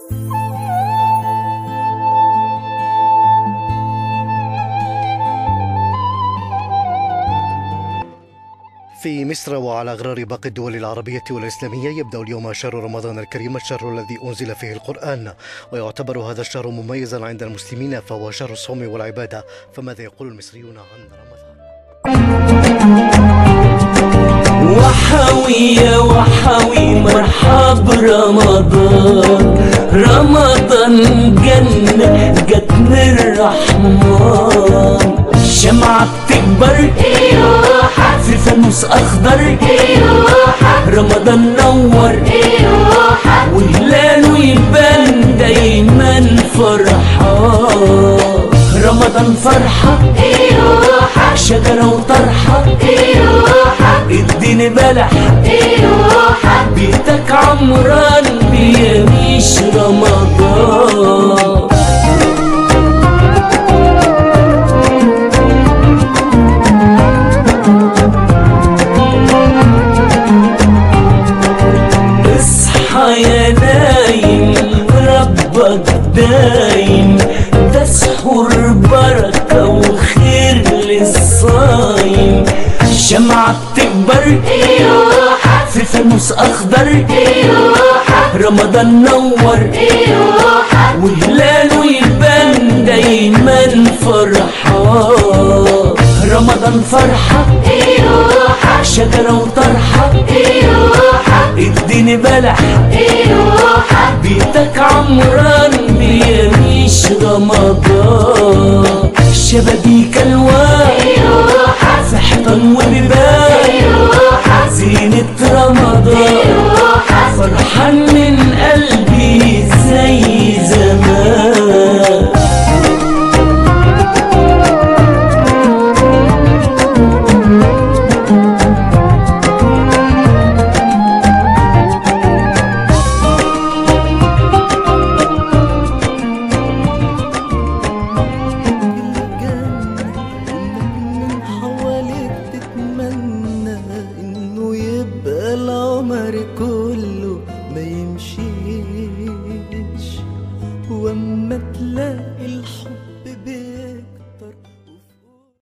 في مصر وعلى أغرار باقي الدول العربية والإسلامية يبدأ اليوم شهر رمضان الكريم الشهر الذي أنزل فيه القرآن ويعتبر هذا الشهر مميزا عند المسلمين فهو شهر الصوم والعبادة فماذا يقول المصريون عن رمضان؟ وحوي يا وحوي مرحب رمضان رمضان جنة جت من الرحمن شمعة بتكبر في فانوس أخضر رمضان نور وهلاله يبان دايما فرحان رمضان فرحة شجرة وطرحة اديني بلح بيتك عمران بيميش رمضان اصحى يا نايم ربك دايم تسحر بركة وخير للصايم شمعة بتكبر في فانوس أخضر رمضان نور وهلاله يبان دايما فرحان رمضان فرحة شجرة وطرحة اديني بلح بيتك عمران بيميش رمضان شبابيك الوان في حيطان وبيبان زينة رمضان فرحان من قلبي زي زمان الجنة من حواليك تتمنى انه يبقى العمر كله ما يمشي